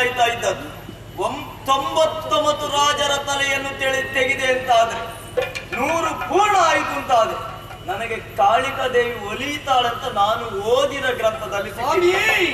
ಕಾಯ್ತಾ ಇದ್ದದ್ದು ಒಂ ತೊಂಬತ್ತೊಂಬತ್ತು ರಾಜರ ತಲೆಯನ್ನು ತೆಳಿ ತೆಗಿದೆ ಅಂತ ಆದ್ರೆ ನೂರು ಪೂರ್ಣ ಆಯಿತು ಅಂತ ಆದ್ರೆ ನನಗೆ ಕಾಳಿಕಾ ದೇವಿ ಒಲಿತಾಳಂತ ನಾನು ಓದಿದ ಗ್ರಂಥದಲ್ಲಿ ಸಿಕ್ಕಿದೆ.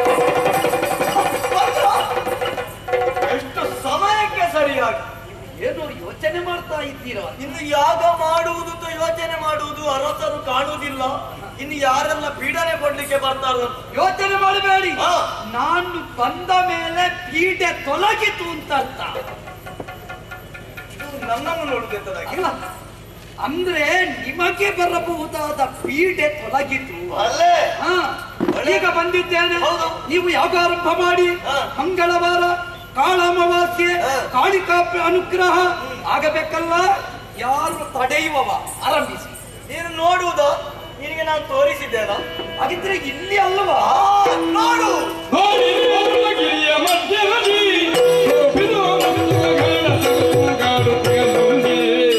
ಎಷ್ಟು ಸಮಯಕ್ಕೆ ಸರಿಯಾಗಿ ಏನೋ ಯೋಚನೆ ಮಾಡ್ತಾ ಇದ್ದೀರಾ ಇನ್ನು ಯಾಗ ಮಾಡುವುದು ಅಂತ ಯೋಚನೆ ಮಾಡುವುದು ಅರಸರು ಕಾಣುವುದಿಲ್ಲ ಇನ್ನು ಯಾರೆಲ್ಲ ಪೀಡನೆ ಕೊಡ್ಲಿಕ್ಕೆ ಬರ್ತಾರೋ ಯೋಚನೆ ಮಾಡಬೇಡಿ ಹಾ. ನಾನು ಬಂದ ಮೇಲೆ ಪೀಠೆ ತೊಲಗಿತು ಅಂತ ಅರ್ಥ ಇದು ನನ್ನನ್ನು ನೋಡುವುದೆಂತದಾಗಿ ಅಲ್ಲ ಅಂದ್ರೆ ನಿಮಗೆ ಬರಬಹುದಾದ ಪೀಡೆ ತೊಲಗಿತು ಅಲ್ಲೇ ಹಾ, ಈಗ ಬಂದಿದ್ದೇನೆ ಹೌದು. ನೀವು ಯಾಗಾರಂಭ ಮಾಡಿ ಹಾ. ಮಂಗಳವಾರ ಕಾಳಾಮಾವಾಸ್ಯೆ ಹಾ. ಕಾಳಿಕಾ ಅನುಗ್ರಹ ಆಗಬೇಕಲ್ಲ ಯಾರು ತಡೆಯುವವ ಆರಂಭಿಸಿ ನೀನು ನೋಡುವುದ ನಿನಗೆ ನಾನು ತೋರಿಸಿದ್ದೇನ ಹಾಗಿದ್ರೆ ಇಲ್ಲಿ ಅಲ್ವಾ ನೋಡು ಹಾಡಿ ಗಿರಿಯ ಮಧ್ಯದಲ್ಲಿ ಬಿಡುವ ಮಧುಗಳ ತೂಗಾಡುತ್ತಿರುವುದೇ.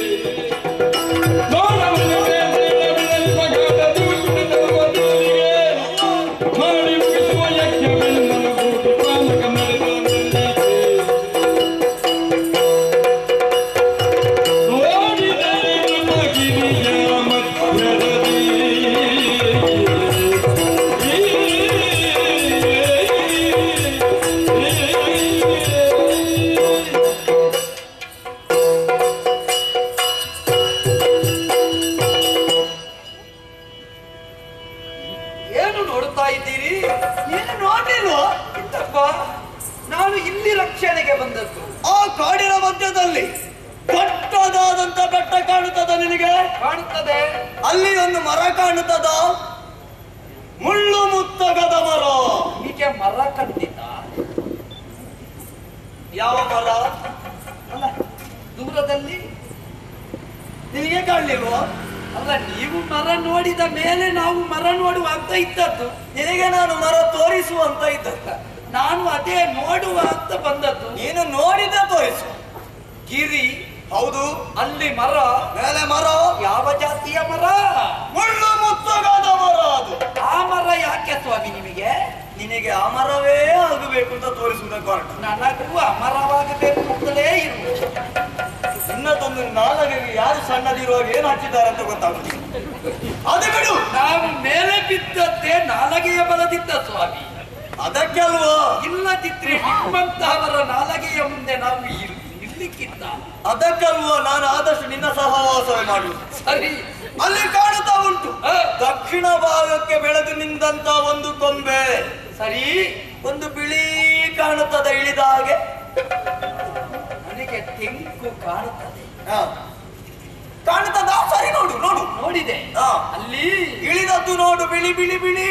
ನೋಡವನ ಮೇಲೆ ಮಗಳ ದೂಗುತ್ತಿರುವುದರಿಗೆ ಮಾಡಿ ಮುಗಿಸುವ ಯಜ್ಞವೆಲ್ಲ ಕೂತು ಪಾಲಕ ನಡೆದವನಲ್ಲಿದೆ. ನೋಡಿದರೆ ನನ್ನ ಗಿರಿಯ ಮಧ್ಯದಲ್ಲಿ ಏನು ನೋಡುತ್ತಾ ಇದ್ದೀರಿ ಏನು ನೋಡಿಲ್ವಾ ಇತ್ತಪ್ಪ ನಾನು ಇಲ್ಲಿ ರಕ್ಷಣೆಗೆ ಬಂದದ್ದು ಆ ಕಾಡಿನ ಮಧ್ಯದಲ್ಲಿ ದೊಡ್ಡದಾದಂತ ಬೆಟ್ಟ ಕಾಣುತ್ತದ ನಿನಗೆ ಕಾಣುತ್ತದೆ ಅಲ್ಲಿ ಒಂದು ಮರ ಕಾಣುತ್ತದ ಮುಳ್ಳು ಮುತ್ತಗದ ಮರ ನಿಮಗೆ ಮರ ಕಂಡಿತ ಯಾವ ಮರ ಅಲ್ಲ ದೂರದಲ್ಲಿ ನಿನಗೆ ಕಾಣಲಿಲ್ವಾ ಅಲ್ಲ ನೀವು ಮರ ನೋಡಿದ ಮೇಲೆ ನಾವು ಮರ ನೋಡುವ ಅಂತ ಇದ್ದದ್ದು ನಿನಗೆ ನಾನು ಮರ ತೋರಿಸುವ ಅಂತ ಇದ್ದ ನಾನು ಅದೇ ನೋಡುವ ಅಂತ ಬಂದದ್ದು ನೀನು ನೋಡಿದ ತೋರಿಸು ಗಿರಿ ಹೌದು ಅಲ್ಲಿ ಮರ ಮೇಲೆ ಮರ ಯಾವ ಜಾತಿಯ ಮರ ಮುಳ್ಳು ಮುತ್ತಗದ ಮರ ಅದು ಆ ಮರ ಯಾಕೆ ಸ್ವಾಮಿ ನಿಮಗೆ ನಿನಗೆ ಆ ಮರವೇ ಆಗಬೇಕು ಅಂತ ತೋರಿಸುವುದಕ್ಕೆ ಹೊರಟು ನನಗೂ ಅಮರವಾಗಬೇಕು ಅಂತಲೇ ಇರುವುದು ಇನ್ನದೊಂದು ನಾಲಗೆಗೆ ಯಾರು ಸಣ್ಣದಿರುವಾಗ ಏನು ಹಚ್ಚಿದ್ದಾರೆ ಅಂತ ಗೊತ್ತಾಗುದಿಲ್ಲ ಅದು ಬಿಡು ನಾವು ಮೇಲೆ ಬಿದ್ದದ್ದೇ ನಾಲಗೆಯ ಬಲದಿದ್ದ ಸ್ವಾಮಿ ಅದಕ್ಕೆ ಅಲ್ವಾ ಇಲ್ಲದಿದ್ರೆ ನಿಮ್ಮಂತಹವರ ನಾಲಗೆಯ ಮುಂದೆ ನಾವು ಇರ್- ಇರ್ಲಿಕ್ಕಿತ್ತ ಅದಕ್ಕಲ್ವಾ ನಾನು ಆದಷ್ಟು ನಿನ್ನ ಸಹವಾಸವೇ ಮಾಡುವುದು ಸರಿ ಅಲ್ಲಿ ಕಾಣುತ್ತಾ ಉಂಟು ಹ, ದಕ್ಷಿಣ ಭಾಗಕ್ಕೆ ಬೆಳೆದು ನಿಂದಂತ ಒಂದು ಕೊಂಬೆ ಸರಿ ಒಂದು ಬಿಳಿ ಕಾಣುತ್ತದೆ ಇಳಿದ ಹಾಗೆ ನನಗೆ ತೆಂಕು ಕಾಣುತ್ತದೆ ಹ. ಕಾಣುತ್ತದ ಸರಿ ನೋಡು ನೋಡು ನೋಡಿದೆ ಹ. ಅಲ್ಲಿ ಇಳಿದದ್ದು ನೋಡು ಬಿಳಿ ಬಿಳಿ ಬಿಳಿ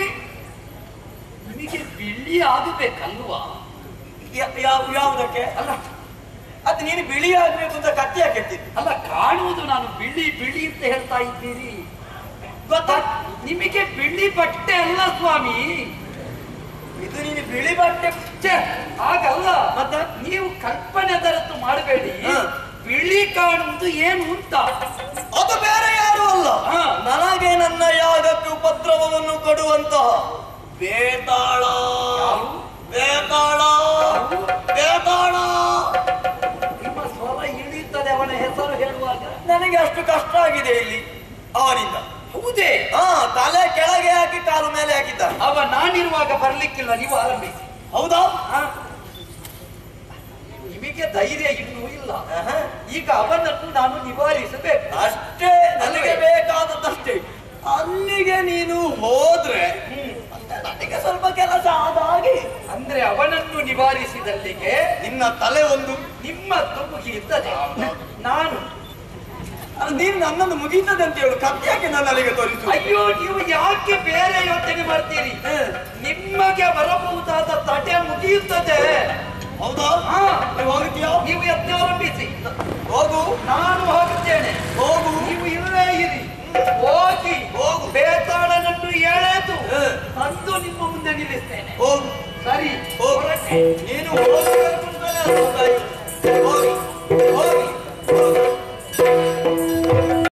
ನಿಮಗೆ ಬಿಳಿ ಆಗಬೇಕಲ್ವಾ ಯ- ಯಾವ- ಯಾವುದಕ್ಕೆ ಅಲ್ಲ ಅದು ನೀನು ಬಿಳಿ ಆಗ್ಬೇಕು ಅಂತ ಕತ್ತಿ ಹಾಕಿರ್ತೀನಿ ಅಲ್ಲ ಕಾಣುವುದು ನಾನು ಬಿಳಿ ಬಿಳಿ ಅಂತ ಹೇಳ್ತಾ ಇದ್ದೀರಿ ಗೊತ್ತಾ ನಿಮಗೆ ಬಿಳಿ ಬಟ್ಟೆ ಅಲ್ಲ ಸ್ವಾಮಿ ಇದು ನೀನು ಬಿಳಿ ಬಟ್ಟೆ ಛೆ, ಹಾಗಲ್ಲ ಮತ್ತೆ? ನೀವು ಕಲ್ಪನೆ ದರತ್ತು ಮಾಡಬೇಡಿ ಹ. ಬಿಳಿ ಕಾಣುವುದು ಏನು ಅಂತ ಅದು ಬೇರೆ ಯಾರು ಅಲ್ಲ ಹ. ನನಗೆ ನನ್ನ ಯಾಗಕ್ಕೆ ಉಪದ್ರವವನ್ನು ಕೊಡುವಂತಹ ಬೇತಾಳ ಯಾರು? ಬೇತಾಳ ಬೇತಾಳ ನಿಮ್ಮ ಸ್ವರ ಇಳಿಯುತ್ತದೆ ಅವನ ಹೆಸರು ಹೇಳುವಾಗ ನನಗೆ ಅಷ್ಟು ಕಷ್ಟ ಆಗಿದೆ ಇಲ್ಲಿ ಅವನಿಂದ ಹೌದೇ ಹಾ ತಲೆ ಕೆಳಗೆ ಹಾಕಿ ಕಾಲು ಮೇಲೆ ಹಾಕಿದ್ದಾರೆ ಅವ ನಾನಿರುವಾಗ ಬರ್ಲಿಕ್ಕಿಲ್ಲ ನೀವು ಆರಂಭಿಸಿ ಹೌದಾ ಹ? ನಿಮಗೆ ಧೈರ್ಯ ಇನ್ನೂ ಇಲ್ಲ ಆಹಾ. ಈಗ ಅವನನ್ನು ನಾನು ನಿವಾರಿಸಬೇಕು ಅಷ್ಟೇ ನನಗೆ ಬೇಕಾದದ್ದಷ್ಟೇ ಅಲ್ಲಿಗೆ ನೀನು ಹೋದ್ರೆ ಮತ್ತೆ ನನಗೆ ಸ್ವಲ್ಪ ಕೆಲಸ ಆದ ಹಾಗೆ ಅಂದ್ರೆ ಅವನನ್ನು ನಿವಾರಿಸಿದಲ್ಲಿಗೆ ನಿನ್ನ ತಲೆ ಒಂದು ನಿಮ್ಮದ್ದು ಮುಗಿಯುತ್ತದೆ ನಾನು ಅದು ನೀನು ನನ್ನನ್ನು ಮುಗೀತದೆ ಅಂತ ಹೇಳು ಕತ್ತಿಯಾಕೆ ನನ್ನ ಅಲ್ಲಿಗೆ ತೋರಿಸು ಅಯ್ಯೋ ನೀವು ಯಾಕೆ ಬೇರೆ ಯೋಚನೆ ಮಾಡ್ತೀರಿ ನಿಮಗೆ ಬರಬಹುದಾದ ತಟೆ ಮುಗಿಯುತ್ತದೆ ಹೌದಾ ಹಾ. ನೀವು ಹೋಗ್ತೀಯಾ ನೀವು ಯತ್ನ ಆರಂಭಿಸಿ ಹೋಗು ನಾನು ಹೋಗುತ್ತೇನೆ ಹೋಗು ನೀವು ಇಲ್ಲೇ ಇರಿ ಹೋಗಿ ಹೋಗು. ಬೇತಾಳನನ್ನು ಎಳೆದು ಹ. ತಂದು ನಿಮ್ಮ ಮುಂದೆ ನಿಲ್ಲಿಸ್ತೇನೆ ಹೋಗು ಸರಿ ಹೋಗು ಹೊರಟೆ. ನೀನು ಹೋಗುವ